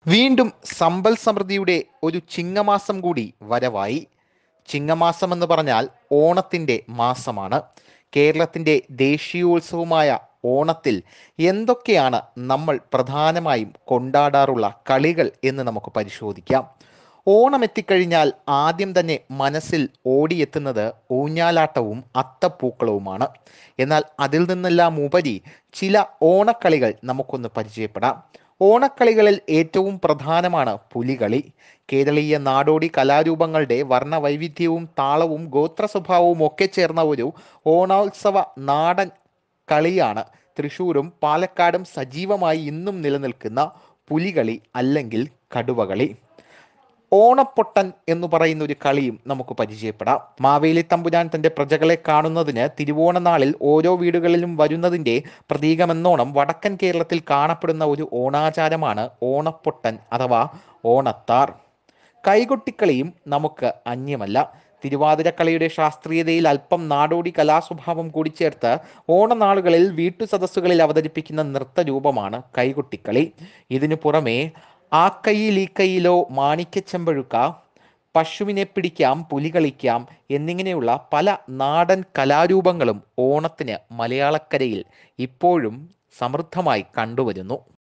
വീണ്ടും സമ്പൽ സമൃദ്ധിയുടെ ഒരു ചിങ്ങമാസം കൂടി വരവായി ചിങ്ങമാസം എന്ന് പറഞ്ഞാൽ ഓണത്തിൻ്റെ മാസമാണ് കേരളത്തിൻ്റെ ദേശീയോത്സവമായ ഓണത്തിൽ എന്തൊക്കെയാണ് നമ്മൾ പ്രധാനമായും കൊണ്ടാടാറുള്ള കളികൾ എന്ന് നമുക്ക് പരിശോധിക്കാം ഓണം എത്തിക്കഴിഞ്ഞാൽ ആദ്യം തന്നെ മനസ്സിൽ ഓടിയെത്തുന്നത് ഊഞ്ഞാലാട്ടവും അത്തപ്പൂക്കളവുമാണ് എന്നാൽ അതിൽ നിന്നെല്ലാം ഉപരി ചില ഓണക്കളികൾ നമുക്കൊന്ന് പരിചയപ്പെടാം ഓണക്കളികളിൽ ഏറ്റവും പ്രധാനമാണ് പുലികളി കേരളീയ നാടോടി കലാരൂപങ്ങളുടെ വർണ്ണവൈവിധ്യവും താളവും ഗോത്ര സ്വഭാവവും ഒക്കെ ചേർന്ന ഒരു ഓണോത്സവ നാടൻ കളിയാണ് തൃശ്ശൂരും പാലക്കാടും സജീവമായി ഇന്നും നിലനിൽക്കുന്ന പുലികളി അല്ലെങ്കിൽ കടുവകളി ഓണപ്പൊട്ടൻ എന്ന് പറയുന്ന ഒരു കളിയും നമുക്ക് പരിചയപ്പെടാം മാവേലി തമ്പുരാൻ തന്റെ പ്രജകളെ കാണുന്നതിന് തിരുവോണ നാളിൽ ഓരോ വീടുകളിലും വരുന്നതിന്റെ പ്രതീകമെന്നോണം വടക്കൻ കേരളത്തിൽ കാണപ്പെടുന്ന ഒരു ഓണാചാരമാണ് ഓണപ്പൊട്ടൻ അഥവാ ഓണത്താർ കൈകൊട്ടിക്കളിയും നമുക്ക് അന്യമല്ല തിരുവാതിരക്കളിയുടെ ശാസ്ത്രീയതയിൽ അല്പം നാടോടി കലാസ്വഭാവം കൂടി ചേർത്ത് ഓണനാളുകളിൽ വീട്ടു സദസ്സുകളിൽ അവതരിപ്പിക്കുന്ന നൃത്തരൂപമാണ് കൈകൊട്ടിക്കളി ഇതിനു പുറമെ ആ കൈയിൽ ഈ കൈയിലോ മാണിക്യച്ചെമ്പഴുക്ക പശുവിനെ പിടിക്കാം പുലി കളിക്കാം എന്നിങ്ങനെയുള്ള പല നാടൻ കലാരൂപങ്ങളും ഓണത്തിന് മലയാളക്കരയിൽ ഇപ്പോഴും സമൃദ്ധമായി കണ്ടുവരുന്നു